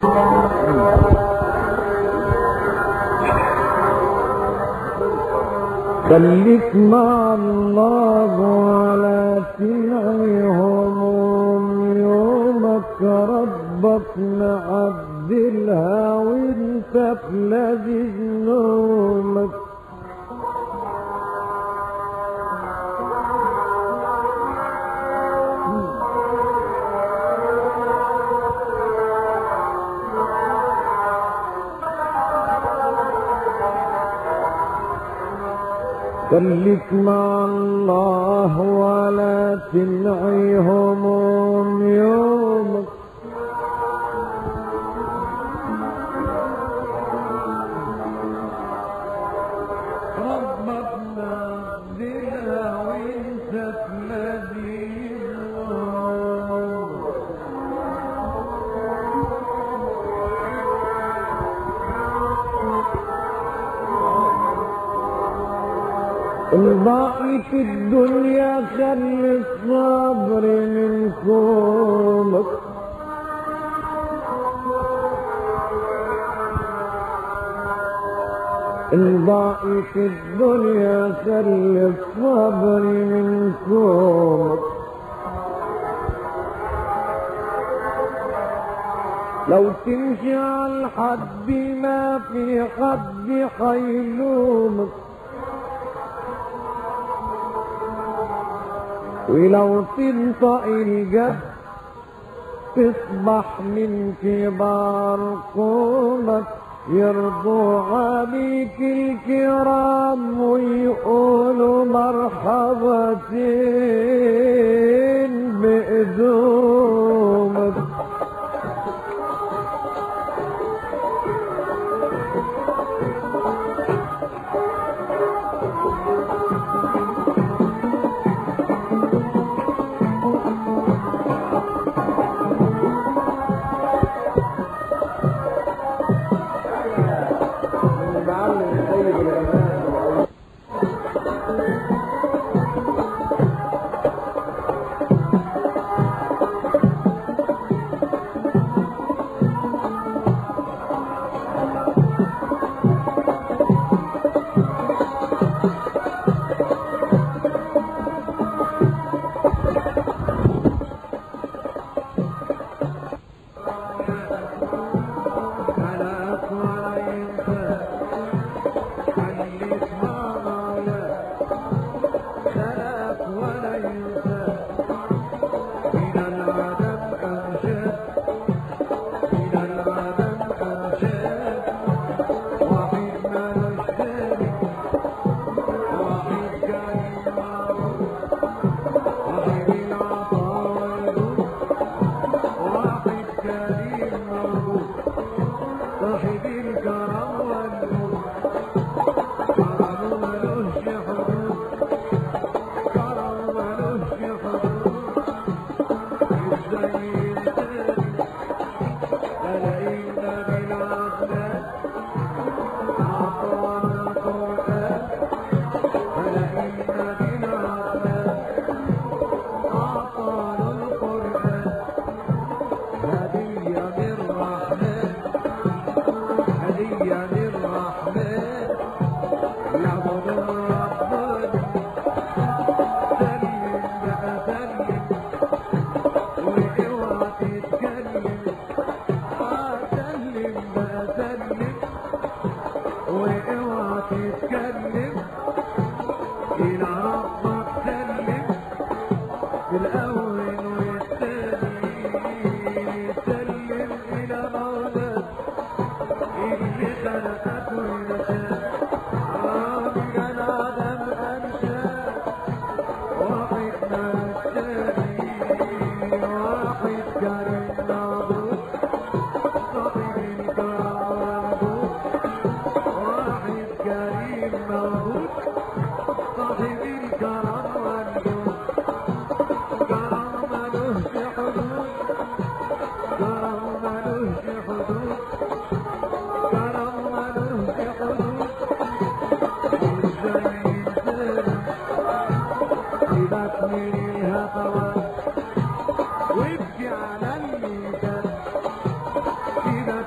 خليك مع الله ولا تنعيهم يومك ربك معدلها وانت في لذيذ نومك خليك مع الله ولا تنعي هموم يومك ربك نزلها وانت تناديها الباقي في الدنيا خلي الصبر من كومك الباقي في الدنيا خلي الصبر من كومك لو تمشي على الحد ما في حد حيلومك ولو تنطق الجد تصبح من كبار قومك يرضوا عليك الكرام ويقولوا مرحبتين بقدومك وابكي على اللي كان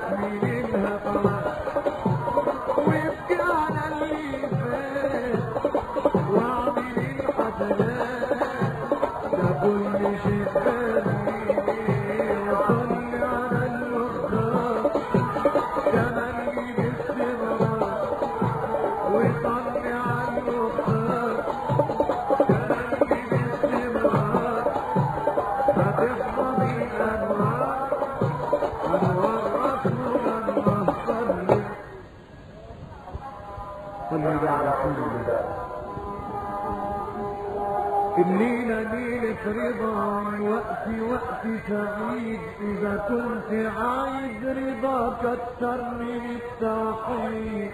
الليلة ليلة رضا الوقت وقت سعيد إذا كنت عايز رضا كتر من التوحيد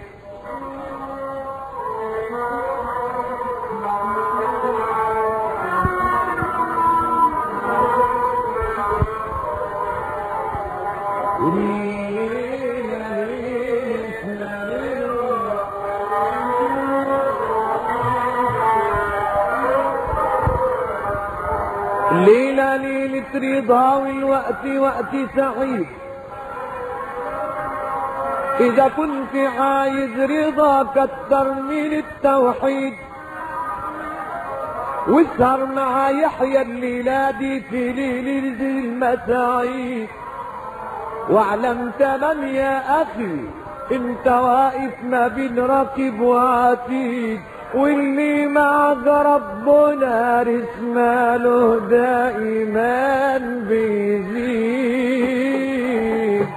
الليلة ليلة رضا ليلة ليلة رضا والوقت وقت سعيد إذا كنت عايز رضا كتر من التوحيد واسهر مع يحيى الليلة دي في ليل المساعيد واعلم تمام يا أخي انت واقف ما بين راكب وعتيد واللي معك ربنا رسماله دائما بيزيد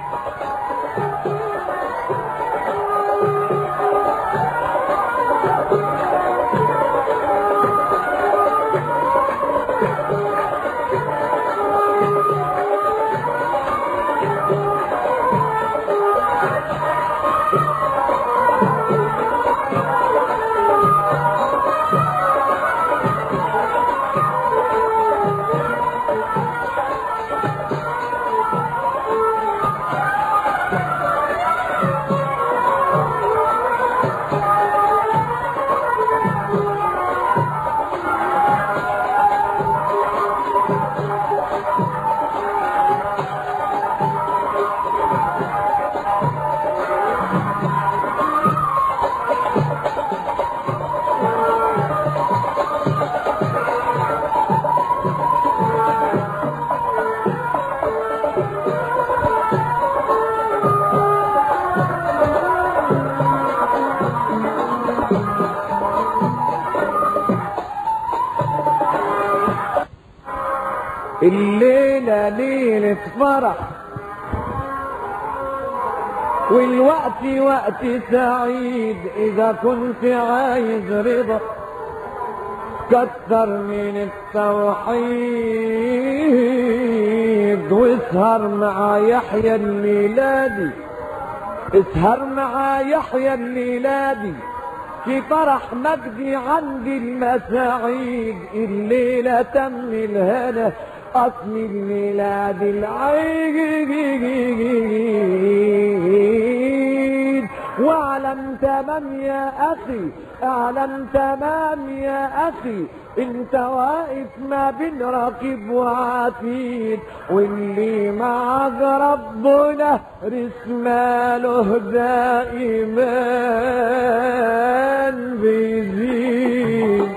الليلة ليلة فرح والوقت وقت سعيد إذا كنت عايز رضا كتر من التوحيد واسهر مع يحيى الميلادي اسهر مع يحيى الميلادي في فرح مجدي عندي المساعيد الليلة تم الهنا أصل الميلاد العيد واعلم تمام يا أخي اعلم تمام يا أخي انت واقف ما بين راكب وعتيد واللي معك ربنا رسماله دائما بيزيد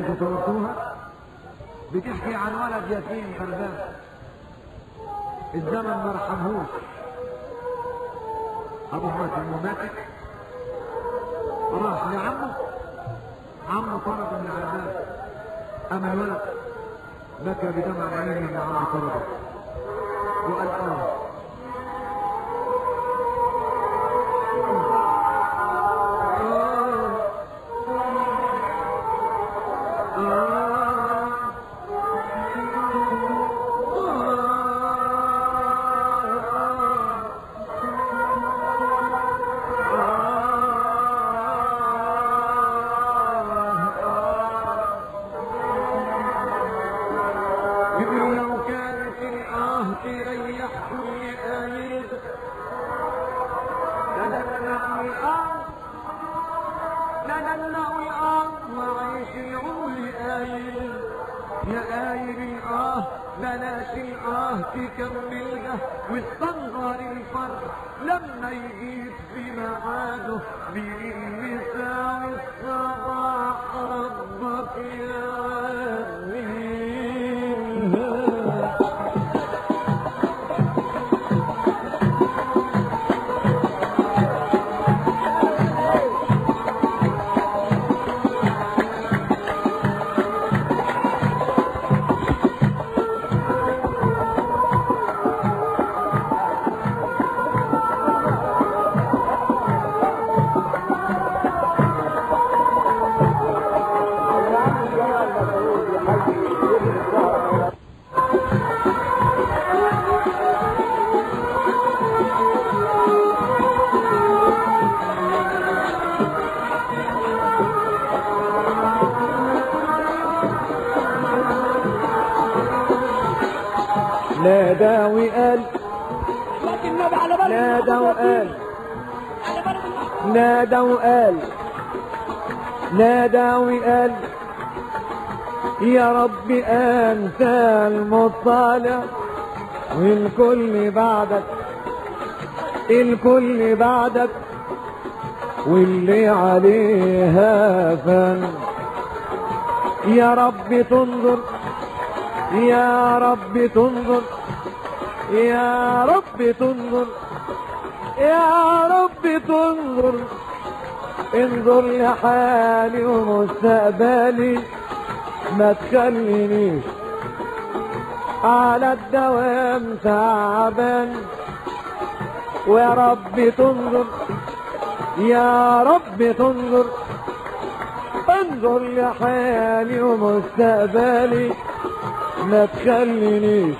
انتوا صورتوها بتحكي عن ولد يتيم غلبان الزمن ما رحمهوش ابوه مات المماتك راح لعمه عمه طرده من الغلبان اما الولد بكى بدمع عينه لما عمه طرده وقال اه يقول لو كانت الآه تريح كل آيل لنمنع الآه لنمنع الآه وعيش العمر آيل يا آيل الآه بلاش الآه تكملها واستنظر الفرح لما يجيب في ميعاده بالنساء والصباح ربك يا نادى وقال لكن النبي على بالك نادى وقال على بالك نادى وقال نادى وقال يا رب أنت المطلع والكل بعدك الكل بعدك واللي عليها فن يا رب تنظر يا رب تنظر يا رب تنظر يا رب تنظر انظر لحالي ومستقبلي ما تخلينيش على الدوام تعبان ويا رب تنظر يا رب تنظر انظر لحالي ومستقبلي ما تخلينيش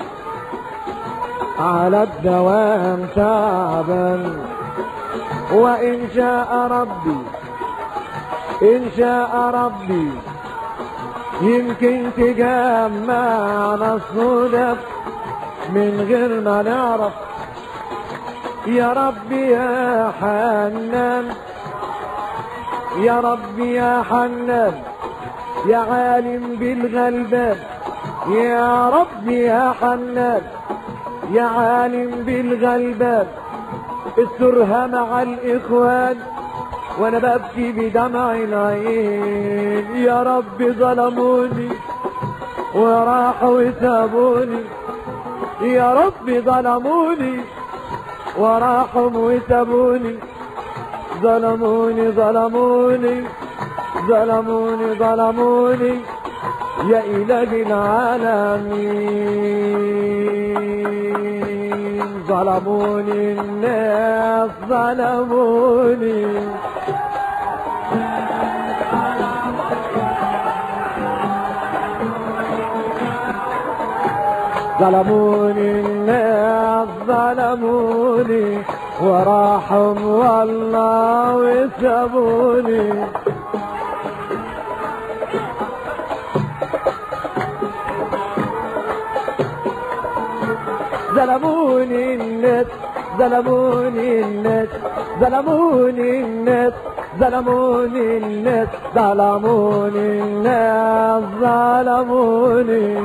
على الدوام تعبان وإن شاء ربي إن شاء ربي يمكن تجمعنا الصدف من غير ما نعرف يا ربي يا حنان يا ربي يا حنان يا عالم بالغلبان يا ربي يا حنان يا عالم بالغلبان استرها مع الاخوان وانا ببكي بدمع العين يا رب ظلموني وراحوا وسابوني يا رب ظلموني وراحوا وسابوني ظلموني ظلموني ظلموني ظلموني يا إله العالمين ظلموني الناس ظلموني ظلموني الناس ظلموني وراحوا والله وسابوني ظلموني الناس ظلموني الناس ظلموني الناس ظلموني الناس ظلموني الناس ظلموني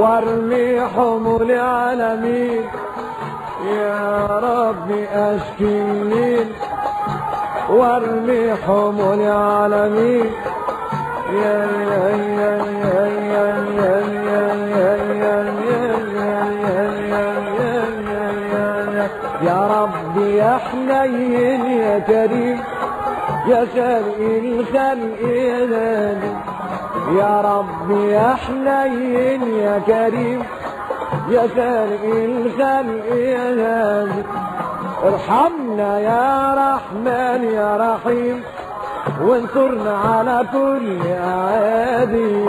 وارمي حمولي على مين يا ربي اشكي منين وارمي حمولي على مين يا يا يا يا يا يا يا يا يا يا يا يا يا يا ربي يا حنين يا كريم يا خلق الخلق يا نبي يا ربي يا حنين يا كريم يا خالق الخلق يا نبي ارحمنا يا رحمن يا رحيم وانصرنا على كل اعادي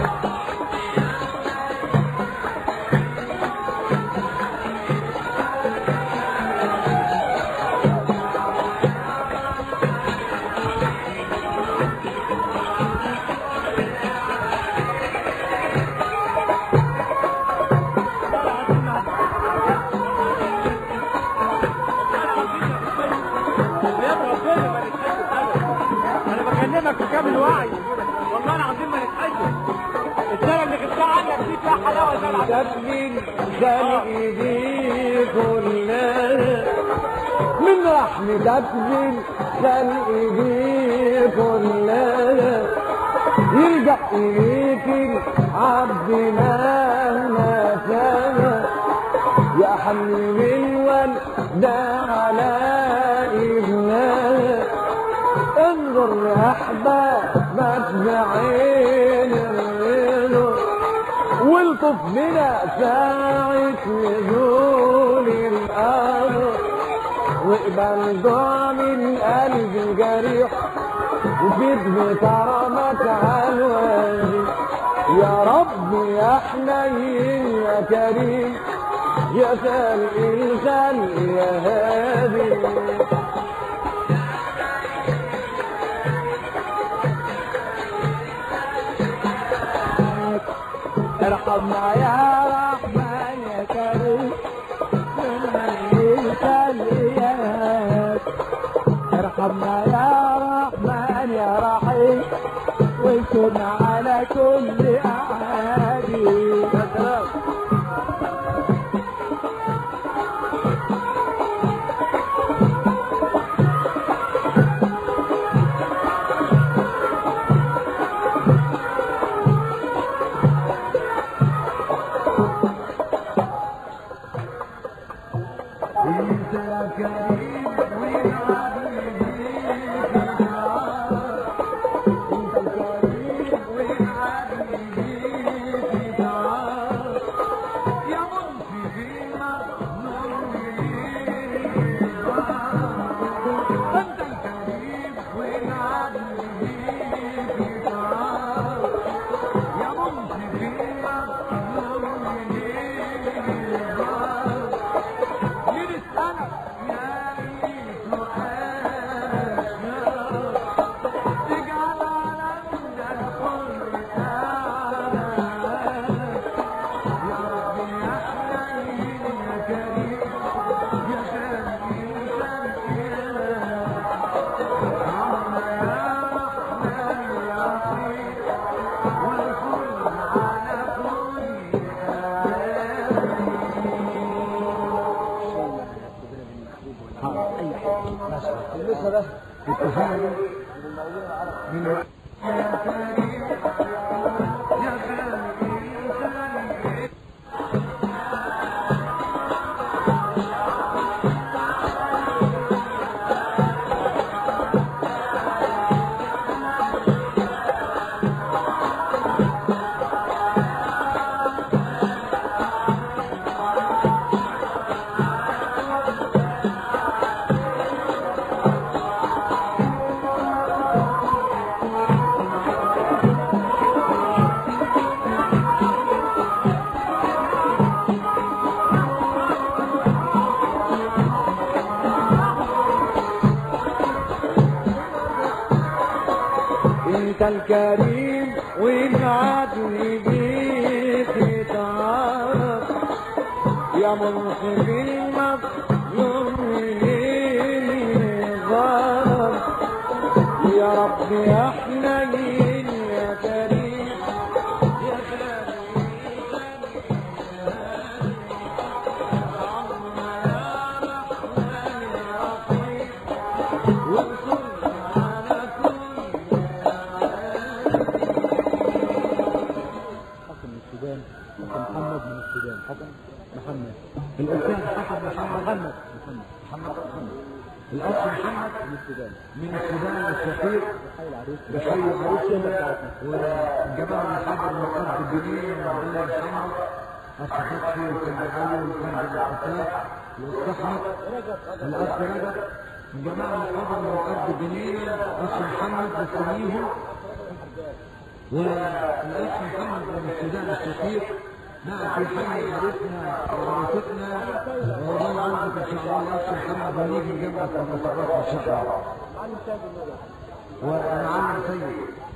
انا بكلمك في كامل وعي والله العظيم ما نتحجج السنه اللي خدتها عنك دي فيها حلاوه زي العسل تبين خلق دي كلها من رحمتك من خلق دي كلها يلجأ إليك العبد مهما كان يا حمل الولد على ابنها انظر لأحبابك بعين الرضا والطف بنا ساعة نزول الأرض واقبل دعاء من قلب جريح وفيد كرمك على الوجه يا رب يا حنين يا كريم يا خالق الخلق يا هادي ارحمنا يا رحمن يا كريم ارحمنا يا رحمن يا رحيم وانصرنا على كل اعادي انت يا كريم لسه بس التفاهم من وقت انت الكريم والعدل بيك تعرف يا منصف المظلوم الظالم يا رب يا حنين يا كريم يا كريم محمد الاستاذ حسن محمد محمد محمد محمد الاخ محمد من السودان الشقيق بحي العروسه والجماعه اللي حضر من ارض الجنين وربنا يرحمه اخ فتحي وكان علي وكان بالعطاء والاخ احمد الاخ رجب الجماعه اللي حضر من ارض الجنين اخ محمد وسميهم والاخ محمد من السودان الشقيق نعم في حي عرفنا وعرفتنا والله يعوضك ان شاء الله الاخ محمد ونيجي نجمعك ونتعرف ان شاء الله ومعلم سيد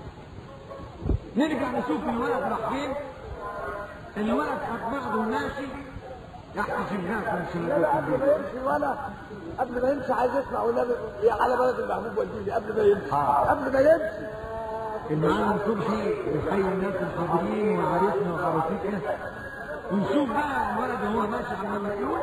نرجع نشوف الولد راح فين الولد قد بعضه ماشي يحتفل هناك من سنبوك البيت يمشي ولا قبل ما يمشي عايز يسمع والنبي يا على بلد المحبوب والديني قبل ما يمشي قبل ما يمشي المعلم صبحي يحيي الناس الحاضرين وعرفنا وعرفتنا ونشوف بقى الولد وهو ماشي عمال يقول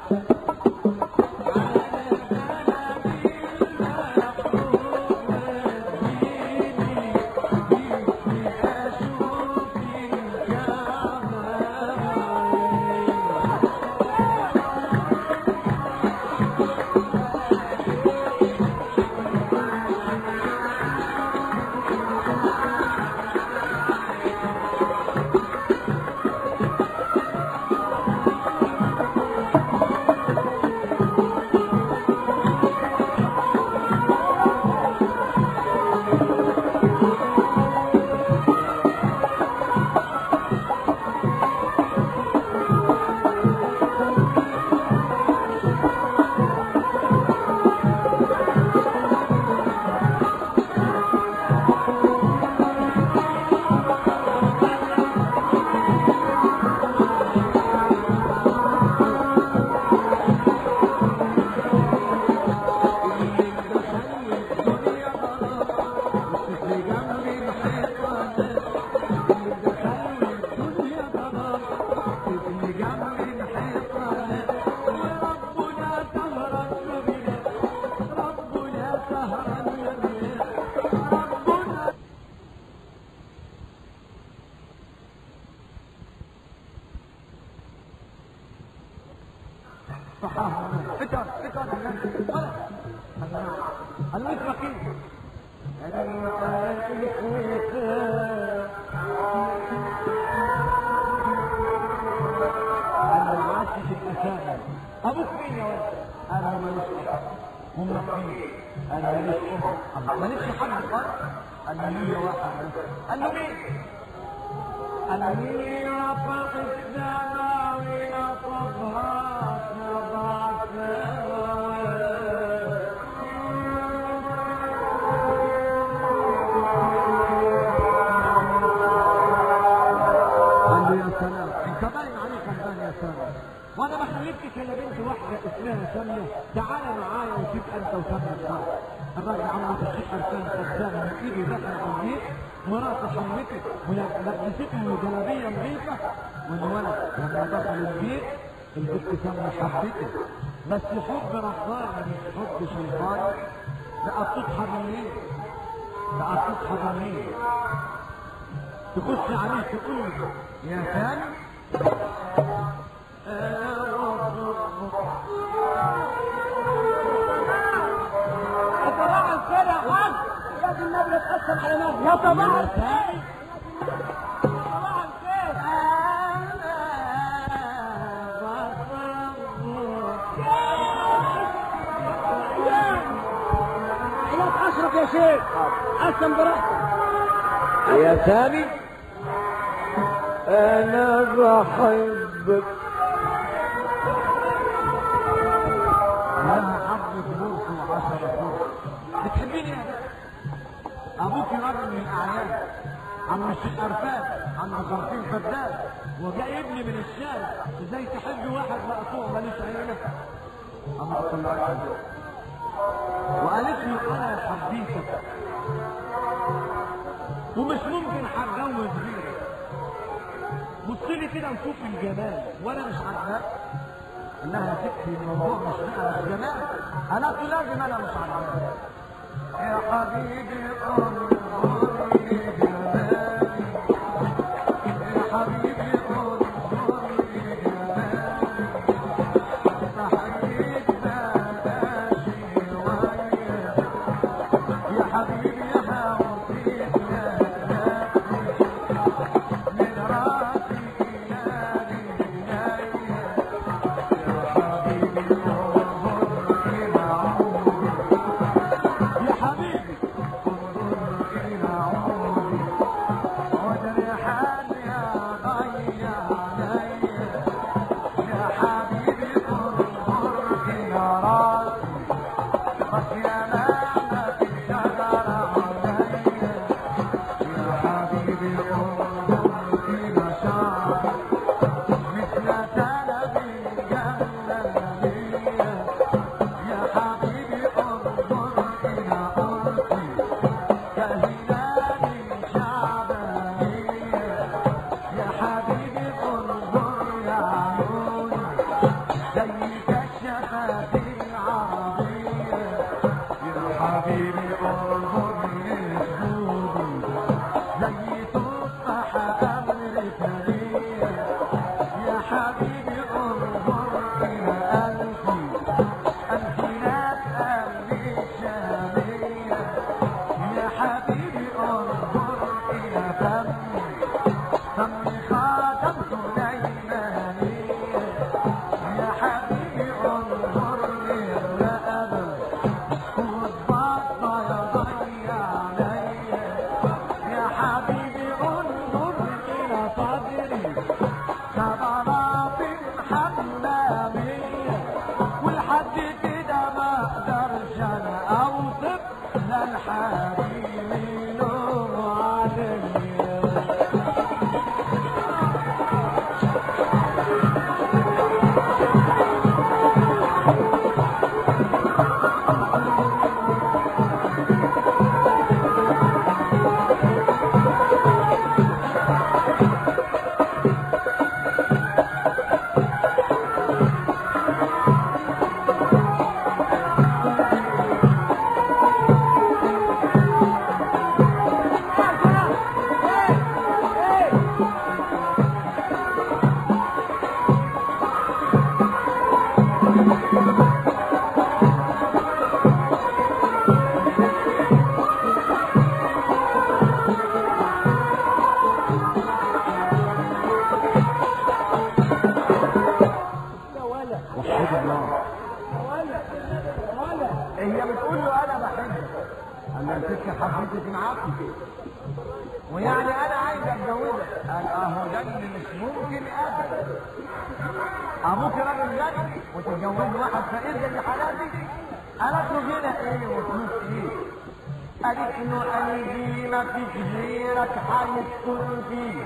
ابوك مين يا ولد؟ انا ماليش اب هم مين؟ انا ماليش ام ماليش حد خالص قال له ليا واحد بس قال له مين؟ قال له مين رفق السماوي رفقها سبع قال له يا سلام انت باين عليك غلبان يا سلام وانا ما خليتك الا بنت واحده اسمها سميه تعالى معايا وتبقى انت وسميه سوا الراجل عمل تشيك اركان خدام من ايده دخل على البيت مراته حمته ولبسته جلابيه نظيفه والولد لما دخل البيت البنت سميه حبته بس حب رباني مش حب شيطاني بقى بتضحى منين؟ بقى بتضحى منين؟ تخش عليه تقول له يا فندم صباح الخير يا حاج يا دي النبي اتقسم على نفسي يا صباح الخير صباح الخير علاج اشرف يا شيخ قسم براحتك يا سامي انا بحبك لها حبة بورس وعشرة بورس بتحبيني يا بنت ابوك راجل من الاعيان عم الشيخ عرفان عم غرفين فدان وجاي ابني من الشارع ازاي تحب واحد مقطوع ماليش عينه اما طلعت وقالت لي انا حبيتك ومش ممكن هتجوز غيرك بص لي كده وشوف الجمال وانا مش عارفاه انها يا ستي الموضوع مش بقى مش جمال انا قلت لازم انا مش عارفاه يا حبيبي انظرني جمالي يا حبيبي انظرني جمالي وحد الله هي بتقول له انا بحبك انا الست حبيتك معاكي ويعني انا عايز اتجوزك قال اهو ده اللي مش ممكن ابدا ابوك راجل غني وتتجوز واحد فقير زي حالاتي قالت له هنا ايه وفلوس ايه قالت له قلبي ما فيش غيرك هيسكن فيه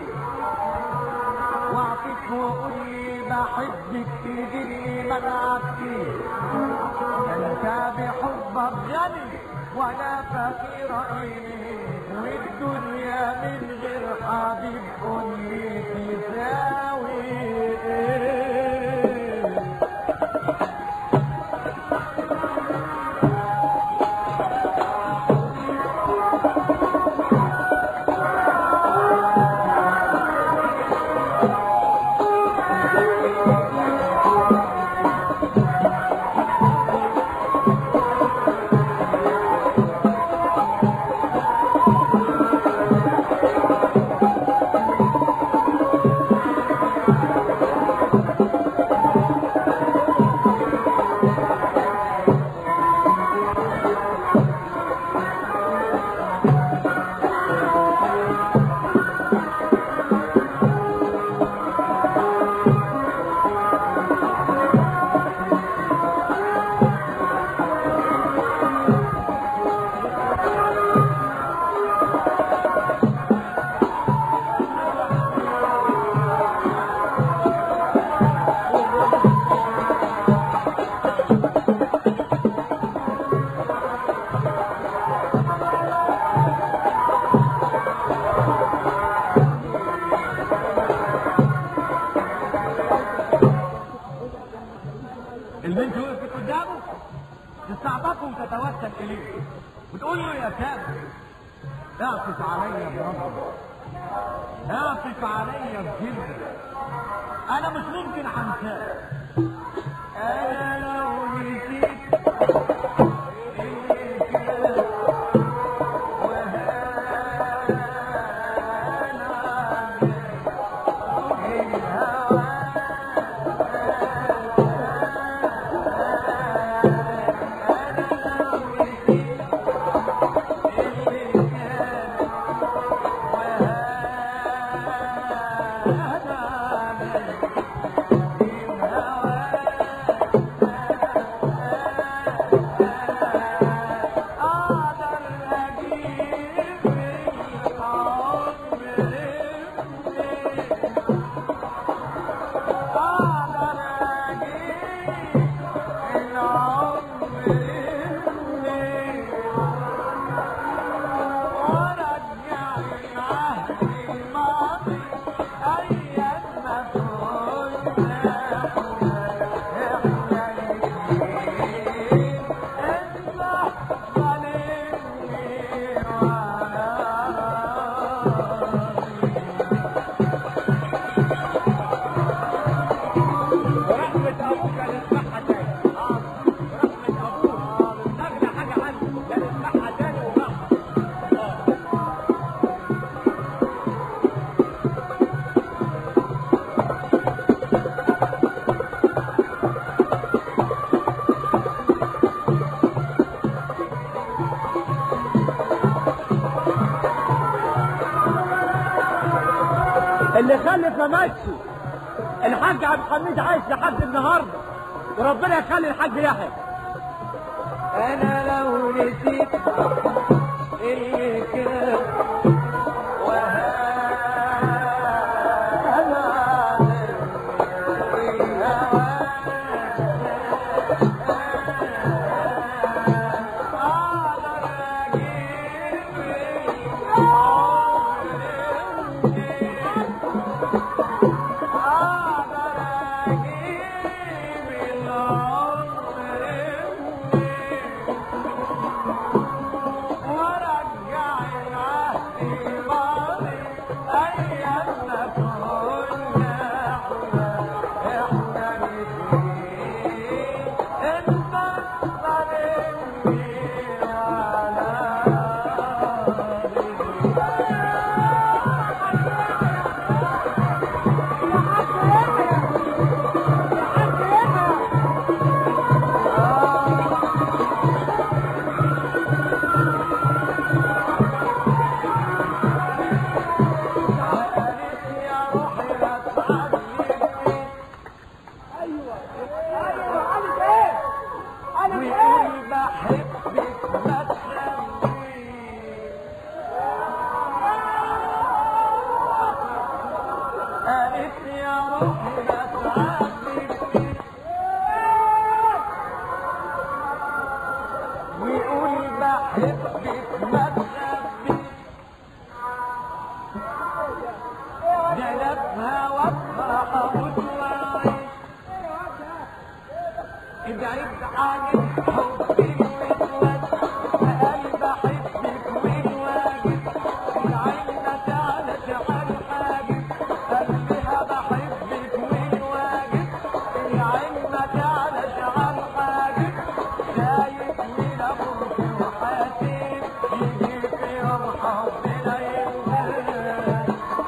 واعطيك وقول لي بحبك تجيني منعك فيه انت بحبك غني وانا فقير ايه والدنيا من غير حبيب قول لي تساوي ايه البنت وقفت قدامه تستعطفه وتتوسل اليه بتقول له يا سامي اعطف عليا بربك اعطف عليا بجلدك انا مش ممكن انساك انا لو نسيت اللي كان ورحمة أبوك لا نسمعها تاني ورحمة أبوك أغلى حاجة عنه لا نسمعها تاني وراحة اللي خلف ما ماتش الحاج عبد الحميد عايش لحد النهارده وربنا يخلي الحاج يحيى أنا لو نسيت اللي كان ويقول بحبك ما تخليش قالت يا روحي ما تعذبني ويقول بحبك ما تخبيش جلبها وافرح اموت واعيش ابعد عن حبي واتوجه قلب احبك واتواجد العين ما تعلش عن حاجب قلبها بحبك واتواجد العين ما تعلش عن حاجب شايف من ابوك وحاسب يجيك يرحم بلا ينزل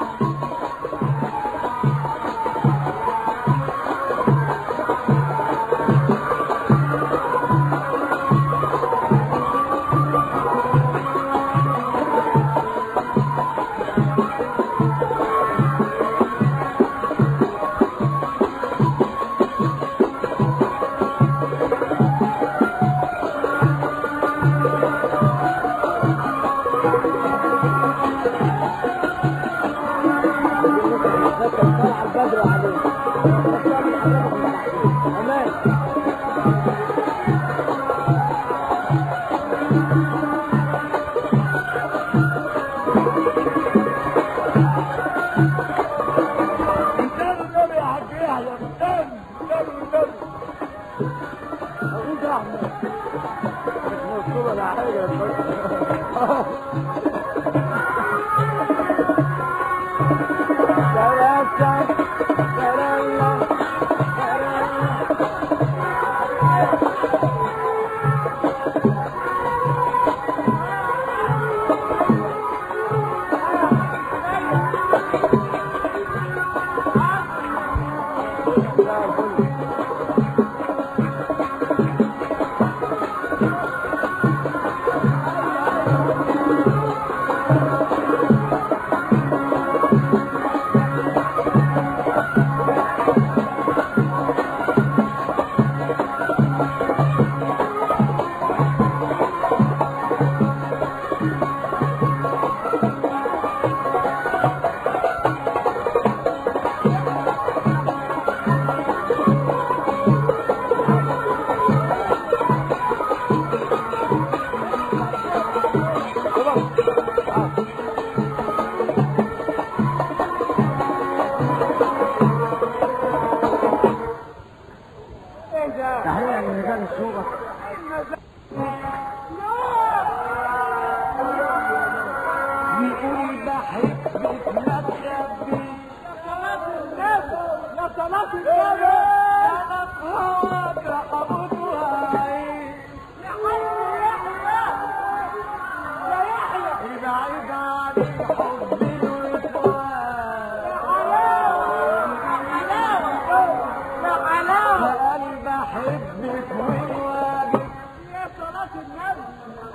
تحية لرجال الشورى يقول بحبك ما تخبيش يا صلاة النبي انا في هواك هموت وهعيش ابعد عن الحب والوفاء فقلب احبك والواجب يا صلاة النبي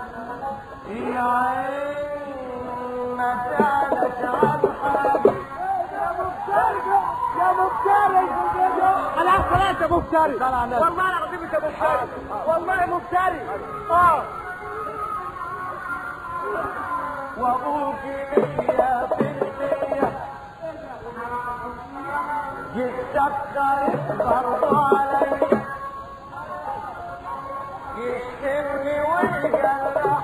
العين ما تعلش عن حاجة يا مفتري يا مفتري خلاص خلاص يا مفتري صل على النبي. والله العظيم انت مفتري والله مفتري اه وابوك ليا في الدنيا يتسكر برضو علي يشتمني ويجرح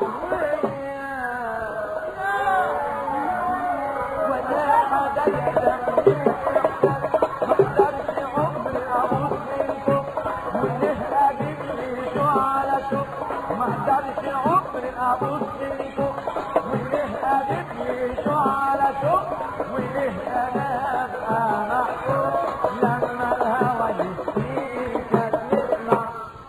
ولا حدا يهتم مقدرش عمري ابوس منكم وله اجيب لي شو على شو مقدرش عمري ابوس منكم وله اجيب لي شو على شو وله انا ابقى محكوم لما الهوى يشتيك تطلع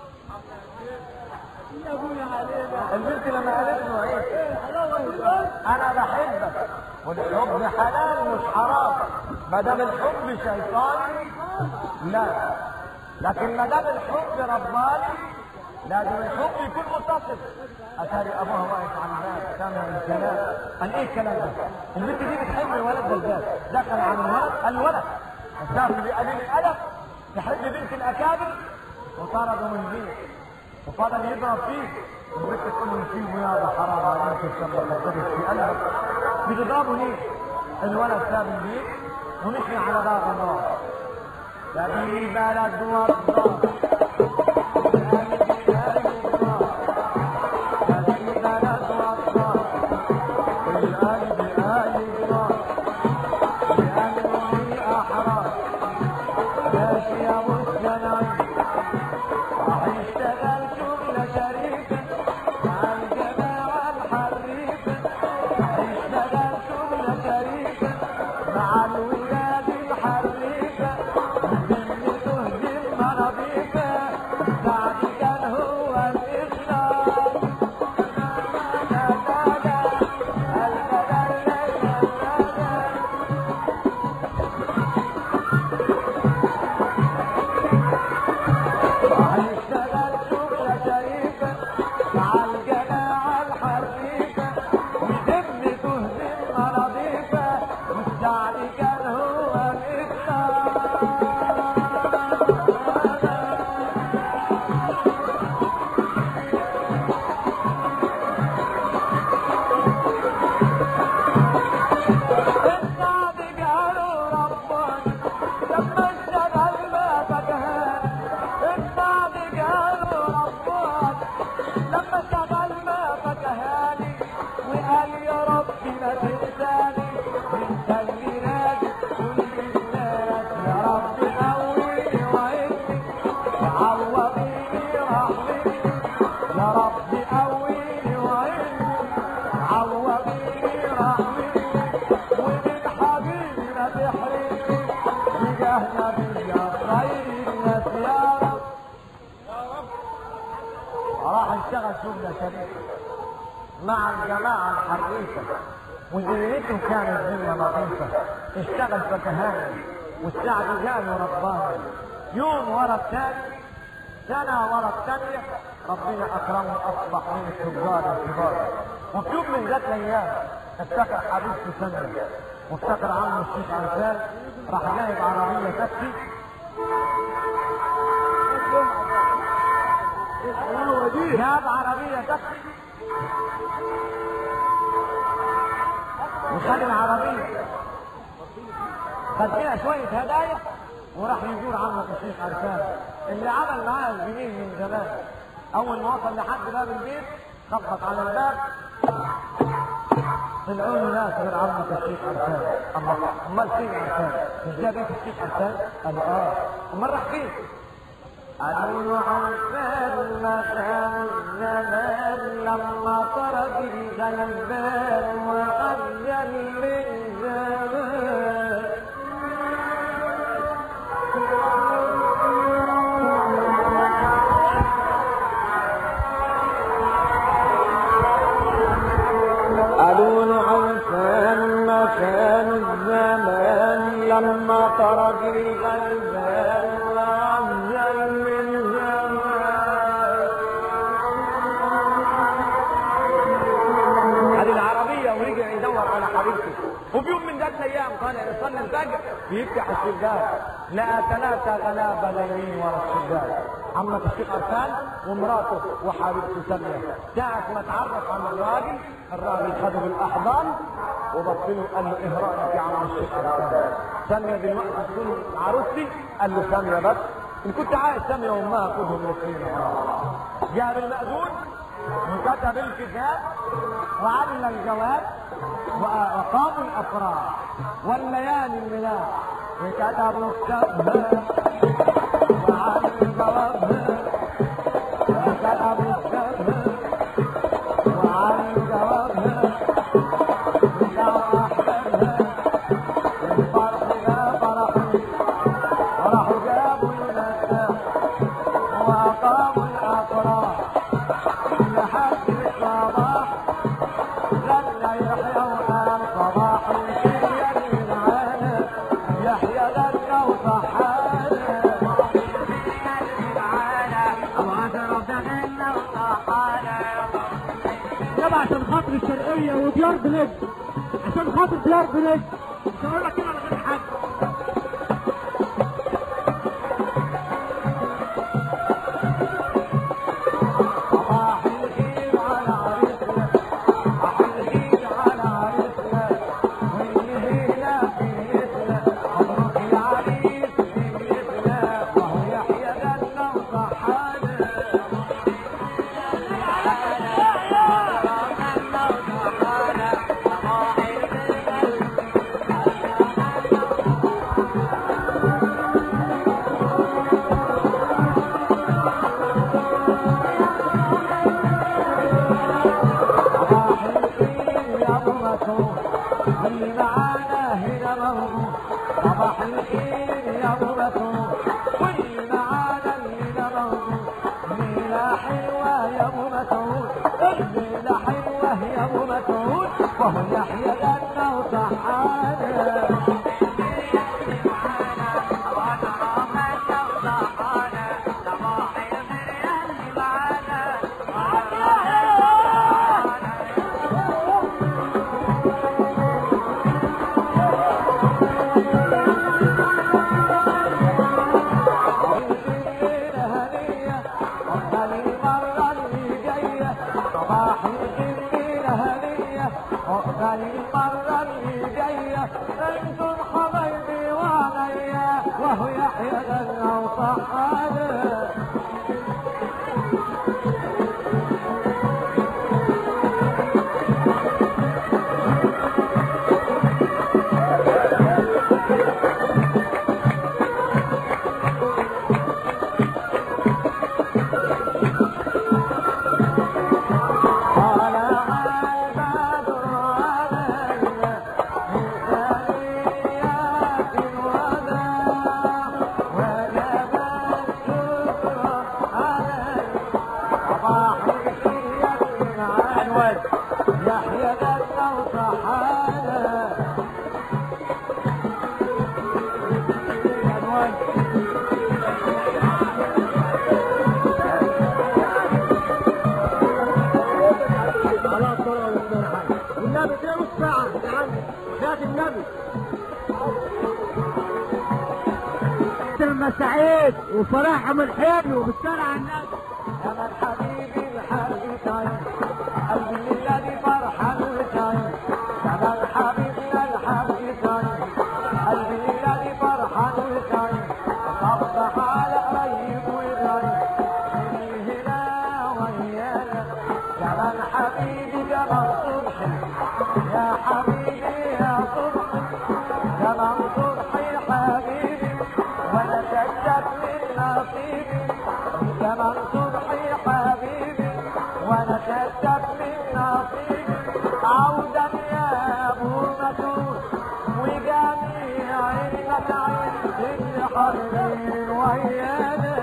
يا ابويا علينا البنت لما قالت له ايه انا بحبك والحب حلال مش حرام ما دام الحب شيطاني لا لكن ما دام الحب رباني لازم الحب يكون متصل اتاري ابوها واقف على الباب سامع الكلام قال ايه الكلام ده؟ البنت دي بتحب الولد ده الباب دخل على الولد قال له ولد السافر بقليل الادب تحب بنت الاكابر وطرده من البيت وفضل يضرب فيه والبنت تقول له نسيبه يا ابو حرام عليك الشر خبرت في قلبك بتضربه ليه؟ الولد ساب البيت ومشي على دار الله سبيل بلد والدار سبيل بلد والدار القلب قلب نار لأنه أحرار ماشي يا مسلم راح يشتغل شغل شريفة مع الجماعة الحريفة راح يشتغل شغل شريفة مع الولاد الحريفة ذمته ذمة نظيفة سعد كان هو الإخلاص لا لا لا لا لا لا لا لا هيشتغل شغل شريفة مع الجماعة الحريفة وذمته ذمة نظيفة والسعد كان هو الإفطار السعد قالوا ربنا لما اشتغل ما فكهان السعد قالوا ربنا لما اشتغل ما فكهاني وقال يا ربي ما تنساني انت اللي نادي كل الناس يا رب قويني وعزني عوضيني رحمتي يا رب قويني وعزني عوضيني رحمتي ومن حبيبي ما تحرمني بجاه نبي خير الناس يا رب راح اشتغل شغلة شريفة مع الجماعة الحريفة وزينته كانت ذمة لطيفة اشتغل فكهاني والسعد جاله رباني يوم ورا الثاني سنة ورا الثانية ربنا أكرمه أصبح من التجار الكبار وفي يوم من ذات الأيام افتكر حبيبته سنة وافتكر عمه الشيخ عرفان راح جايب عربية تاكسي جاب عربية تاكسي وخد العربية خد فيها شوية هدايا وراح يزور عمك الشيخ عرفان اللي عمل معاه الجميل من زمان أول ما وصل لحد باب البيت خبط على الباب طلعوا له ناس غير عمك الشيخ عرفان الله امال فين عرفان؟ مش ده بيت الشيخ عرفان؟ قالوا اه امال راح فين؟ قالوا له عرفان مكان الزمان لما طرد الغلبان وأجل من زمان قالوا له عرفان مكان الزمان لما طرد الغلبان وأجل من زمان هذه العربية ورجع يدور على حبيبته وفي يوم من ذات الأيام طالع يصلي الفجر بيفتح السجاد لقى ثلاثة غلابة نايمين ورا السجاد عمك الشيخ عرفان ومراته وحبيبته سامية ساعة ما اتعرف على الراجل الراجل خده بالأحضان وبص له قال له ايه رأيك يا عم الشيخ عرفان سامية دلوقتي تكون عروستي قال له سامية بس ان كنت عايز سامية وامها خدهم الاثنين جاب المأذون وكتب الكتاب وعمل الجواب وقاموا الافراح والليالي الميلاد وكتبوا الكتاب وعمل الجواب وكتبوا الكتاب وعمل الجواب وجاءوا احبابها الفرح يا فرحي وراحوا جابوا النساء واقاموا الافراح لحد الصباح غنى يحيى وقال صباح الدنيا العالم يحيى غنى وصحانا يبقى عشان خاطر الشرقية وديار بلد عشان خاطر ديار بلد مش هقول لك كده من غير حاجة الخير يا ابو مسعود والمعاني اللي ده موجود ليلة حلوة يا ابو مسعود الليلة حلوة يا ابو مسعود وهو يحيى جنة وصحانه المرة اللي جاية انتم حبايبي وعليا وهو يحيى جنة وصحانه طلع البدر علينا من ثنيات الوداع وجب الشكر علينا صباح الخير عنوان يحيى جنة وصحانه عنوان خلاص طلعوا من حاجة والنبي كده نص ساعة يا عم ذات النبي لما سعيد وفرحهم الحلو وبالصلاة على النبي يا من حبيبي الحبيب طيب قلبي الذي فرحان وسعيد يا من حبيبنا الحبيب طيب قلبي الذي فرحان وسعيد صبح على قريب وغريب من هنا ويانا يا من حبيبي يا من صبحي يا حبيبي يا صبحي يا من صبحي حبيبي وانا شدك من نصيبي يا من صبحي حبيبي وانا شدك من نصيبي عودا يا ابو مسعود وجميع المساعيد اللي حاضرين ويانا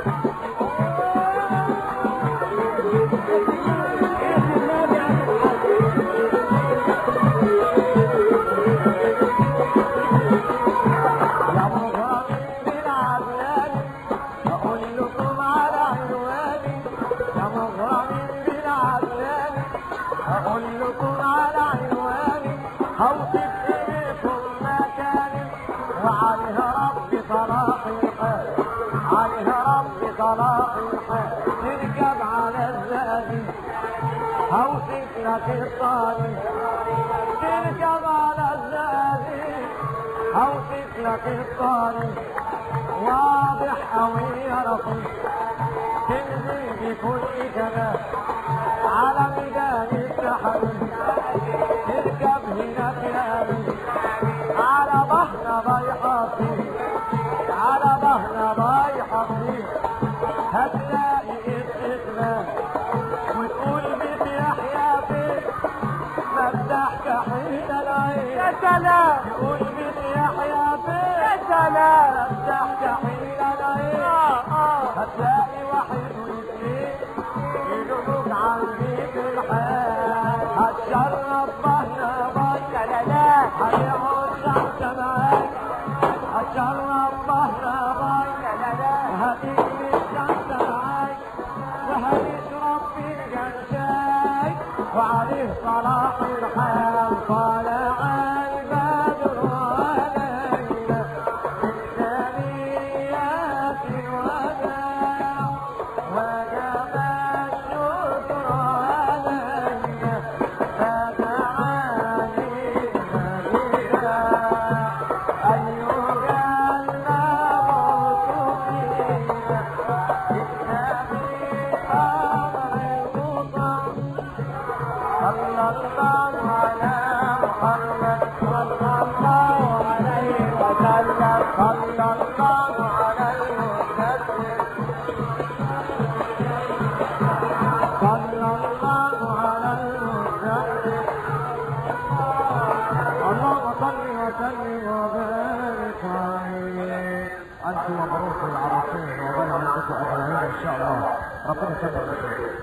يا مغرم بالعذاب أقول لكم على عنواني يا مغرم بالعذاب أقول لكم على عنواني هوصف إليكم مكاني وعليها ربي صلاح الحال عليها ربي صلاح الحال تركب على الزادي هوصف لك الطريق تركب على الزادي هوصف لك الطريق واضح أوي يا رفيق تنزل بكل كلام على ميدان التحرير تركب هنا كلامي على بحر بيحطي على بحر بيحطي هتلاقي استقلال وتقول بيت يحيى فين مفتاح كحيل العين يا سلام يقول بيت يحيى فين يا سلام مفتاح كحيل العين هتلاقي واحد واثنين يدوك عن بيت الحال هتشرب بهنا بيت لا لا هيقعد شمس معاك هتشرب بهنا بيت لا لا هتيجي الشمس معاك وهنشرب فنجان شاي وعليه صلاح الحال طالع البدر علينا من ثنيات الوداع وجب الشكر علينا فدعاني الهدى أيها المبعوث فينا صلى الله على محمد صلى الله عليه وسلم صلى الله على المسلم صلى الله على المسلم اللهم صل وسلم وبارك اخواني الف مبروك للعروسين وبين عندكم اجمعين ان شاء الله ربنا يكبر بخير